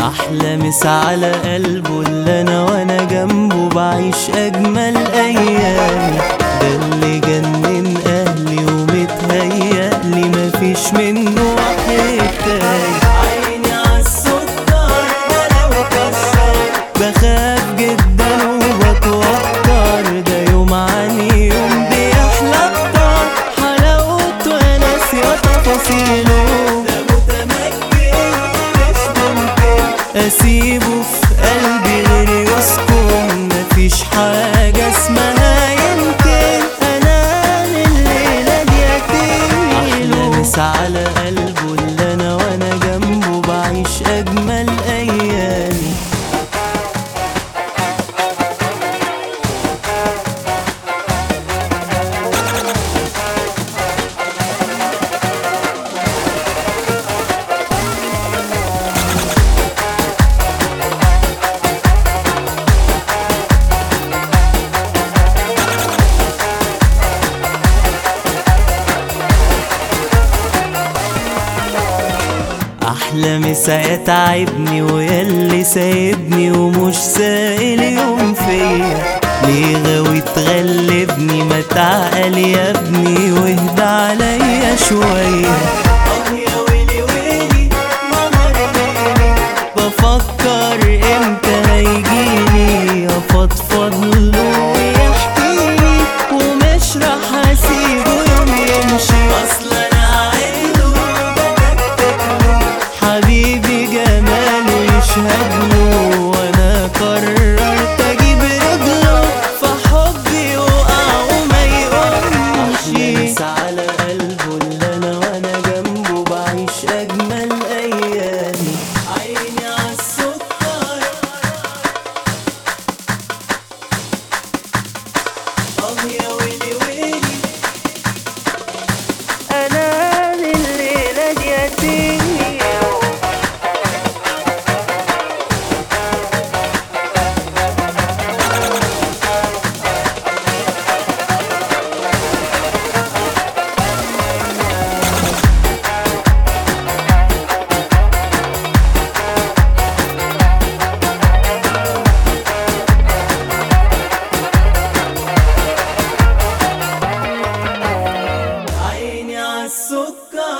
احلى مس على قلبه اللي انا وانا جنبه بعيش اجمل ايامي ده اللي جنن اهلي ومتهيألي مفيش منه واحد تاني عيني عالسكر ده لو كسر بخاف جدا وبتوتر ده يوم عن يوم بيحلى اكتر حلاوته يا ناس يا تفاصيله ده متمكن مش ممكن اسيبه في قلبي غير يسكن مفيش حاجة اسمها يمكن انا الليلة دي احلى مس على قلبه اللي انا وانا جنبه بعيش اجمل ايامي احلى مسا يتعبني وياللي سايبني ومش سائل يوم فيا ليه غاوي تغلبني ما تعقل يا ابني واهدى عليا شويه اه يا ويلي ويلي ماما ليلي بفكر امتى هيجيلي افضفض له ويحكيلي ومش راح اسيبه يوم يمشي اصل انا عايزه بتكتكله حبيبي جماله يشهد له وانا قررت اجيب رجله فحبي يقع وما يقومش على قلبه اللي انا وانا جنبه بعيش اجمل ايامي عيني عالسكر اه يا ويلي ويلي انا الليله دي يتيم عيني عالسكر